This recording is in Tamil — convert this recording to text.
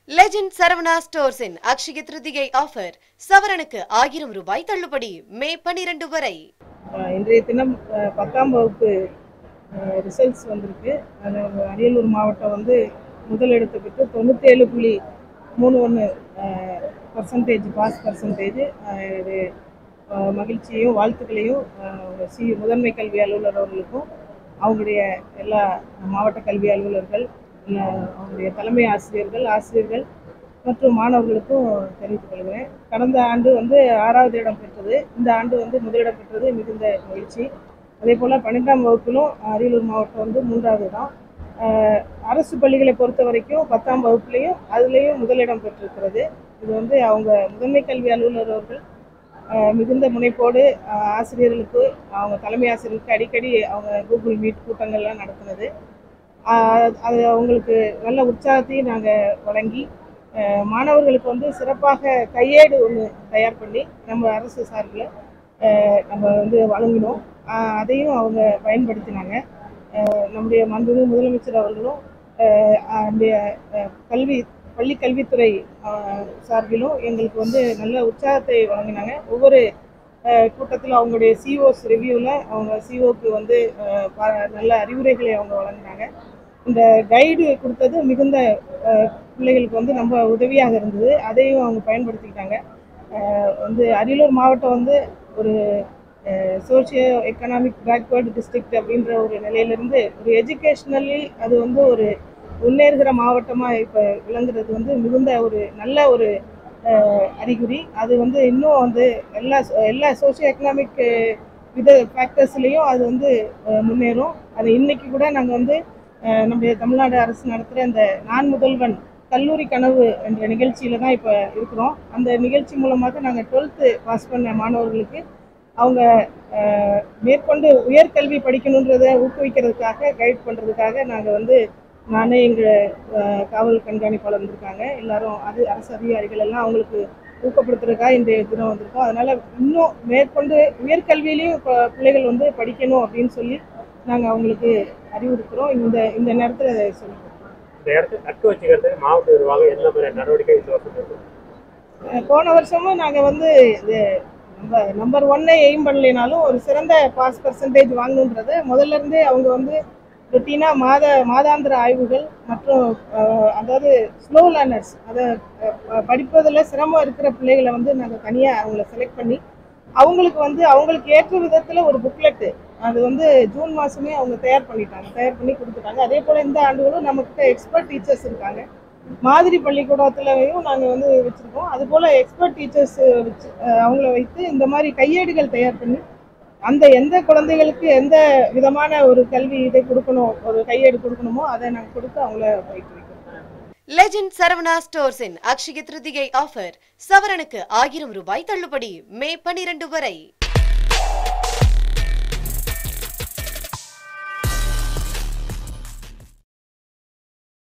லெஜெண்ட் சரவணா ஸ்டோர்ஸின் அக்ஷய திருதிகை ஆஃபர் சவரனுக்கு ஆயிரம் ரூபாய் தள்ளுபடி மே பனிரெண்டு வரை ஆஹ் இன்றைய தினம் ஆஹ் பத்தாம் வகுப்பு ரிசல்ட்ஸ் வந்திருக்கு அதில் அரியலூர் மாவட்டம் வந்து முதலிடத்தை பெற்று தொண்ணூற்றேழு புள்ளி மூணு ஒன்று பர்சன்டேஜ் பாஸ் பர்சன்டேஜ் இது ஆஹ் மகிழ்ச்சியையும் வாழ்த்துக்களையும் ஆஹ் சி முதன்மை கல்வி அலுவலர் அவர்களுக்கும் அவங்களுடைய எல்லா மாவட்ட கல்வி அலுவலர்கள் எல்லா அவங்களுடைய தலைமை ஆசிரியர்கள் ஆசிரியர்கள் மற்றும் மாணவர்களுக்கும் தெரிவித்துக் கொள்கிறேன் கடந்த ஆண்டு வந்து ஆறாவது இடம் பெற்றது இந்த ஆண்டு வந்து முதலிடம் பெற்றது மிகுந்த மகிழ்ச்சி அதே போல் பன்னெண்டாம் வகுப்பிலும் அரியலூர் மாவட்டம் வந்து மூன்றாவது தான் ஆஹ் அரசு பள்ளிகளை பொறுத்த வரைக்கும் பத்தாம் வகுப்புலேயும் அதுலேயும் முதலிடம் பெற்றிருக்கிறது இது வந்து அவங்க முதன்மை கல்வி அலுவலர் அவர்கள் ஆஹ் மிகுந்த முனைப்போடு ஆஹ் ஆசிரியர்களுக்கு அவங்க தலைமை ஆசிரியர்களுக்கு அடிக்கடி அவங்க கூகுள் மீட் கூட்டங்கள்லாம் நடத்துனது ஆஹ் அது அவங்களுக்கு நல்ல உற்சாகத்தையும் நாங்கள் வழங்கி ஆஹ் மாணவர்களுக்கு வந்து சிறப்பாக கையேடு ஒன்று தயார் பண்ணி நம்ம அரசு சார்பில் ஆஹ் நம்ம வந்து வழங்கினோம் ஆஹ் அதையும் அவங்க பயன்படுத்தினாங்க ஆஹ் நம்முடைய மாண்புமிகு முதலமைச்சர் அவர்களும் ஆஹ் நம்முடைய ஆஹ் கல்வி பள்ளி கல்வித்துறை ஆஹ் சார்பிலும் எங்களுக்கு வந்து நல்ல உற்சாகத்தை வழங்கினாங்க ஒவ்வொரு கூட்டத்தில் அவங்களுடைய சிஓஸ் ரிவ்யூவில் அவங்க சிஓக்கு வந்து ஆஹ் பா- நல்ல அறிவுரைகளை அவங்க வழங்கினாங்க இந்த கைடு கொடுத்தது மிகுந்த ஆஹ் பிள்ளைகளுக்கு வந்து ரொம்ப உதவியாக இருந்தது அதையும் அவங்க பயன்படுத்திக்கிட்டாங்க ஆஹ் வந்து அரியலூர் மாவட்டம் வந்து ஒரு சோஷியோ எக்கனாமிக் பேக்வேர்டு டிஸ்ட்ரிக்ட் அப்படின்ற ஒரு நிலையிலிருந்து ஒரு எஜுகேஷ்னலி அது வந்து ஒரு முன்னேறுகிற மாவட்டமாக இப்போ விளங்குறது வந்து மிகுந்த ஒரு நல்ல ஒரு ஆஹ் அறிகுறி அது வந்து இன்னும் வந்து எல்லா எல்லா சோஷியோ எக்கனாமிக் வித ஃபேக்டர்ஸ்லேயும் அது வந்து ஆஹ் முன்னேறும் அது இன்னைக்கு கூட நாங்கள் வந்து ஆஹ் நம்முடைய தமிழ்நாடு அரசு நடத்துகிற இந்த நான் முதல்வன் கல்லூரி கனவு என்ற நிகழ்ச்சியில் தான் இப்போ இருக்கிறோம் அந்த நிகழ்ச்சி மூலமாக நாங்கள் டுவெல்த்து பாஸ் பண்ண மாணவர்களுக்கு அவங்க ஆஹ் மேற்கொண்டு உயர்கல்வி படிக்கணுன்றதை ஊக்குவிக்கிறதுக்காக கைட் பண்ணுறதுக்காக நாங்கள் வந்து நானே எங்கள் காவல் கண்காணிப்பாளர் வந்திருக்காங்க எல்லாரும் அது அரசு அதிகாரிகள் எல்லாம் அவங்களுக்கு ஊக்கப்படுத்துறதுக்காக இன்றைய தினம் வந்திருக்கோம் அதனால் இன்னும் மேற்கொண்டு உயர்கல்வியிலையும் இப்போ பிள்ளைகள் வந்து படிக்கணும் அப்படின்னு சொல்லி நாங்கள் அவங்களுக்கு அறிவுறுத்துகிறோம் இந்த இந்த நேரத்தில் அதை சொல்லுவோம் இந்த இடத்தை தக்க வச்சுக்கிறதுக்கு மாவட்ட நிர்வாகம் என்ன மாதிரி நடவடிக்கை இந்த வருஷம் எடுக்கும்? அஹ் போன வருஷமும் நாங்கள் வந்து இது நம்ம நம்பர் ஒன்னை எய்ம் பண்ணலைனாலும் ஒரு சிறந்த பாஸ் பர்சன்டேஜ் வாங்கணுன்றதை முதல்ல இருந்தே அவங்க வந்து ரொட்டீனாக மாத மாதாந்திர ஆய்வுகள் மற்றும் அஹ், அதாவது ஸ்லோ லேர்னர்ஸ் அதை அஹ், படிப்பதில் சிரமம் இருக்கிற பிள்ளைகளை வந்து நாங்கள் தனியாக அவங்கள செலக்ட் பண்ணி அவங்களுக்கு வந்து அவங்களுக்கு ஏற்ற விதத்தில் ஒரு புக்லெட்டு அது வந்து ஜூன் மாதமே அவங்க தயார் பண்ணிட்டாங்க தயார் பண்ணி கொடுத்துட்டாங்க அதே போல் இந்த ஆண்டுகளும் நம்மக்கிட்ட எக்ஸ்பர்ட் டீச்சர்ஸ் இருக்காங்க மாதிரி பள்ளிக்கூடத்துலையும் நாங்கள் வந்து வச்சுருக்கோம் அதுபோல் எக்ஸ்பர்ட் டீச்சர்ஸ் வச்சு அஹ் அவங்கள வைத்து இந்த மாதிரி கையேடுகள் தயார் பண்ணி அந்த எந்த குழந்தைகளுக்கு எந்த விதமான ஒரு கல்வி இதை கொடுக்கணும் ஒரு கையேடு கொடுக்கணுமோ அதை நாங்கள் கொடுத்து அவங்கள பயிற்றுவிக்கிறோம் லெஜெண்ட் சரவணா ஸ்டோர்ஸின் அக்ஷய திருதிகை ஆஃபர் சவரனுக்கு ஆயிரம் ரூபாய் தள்ளுபடி மே பனிரெண்டு வரை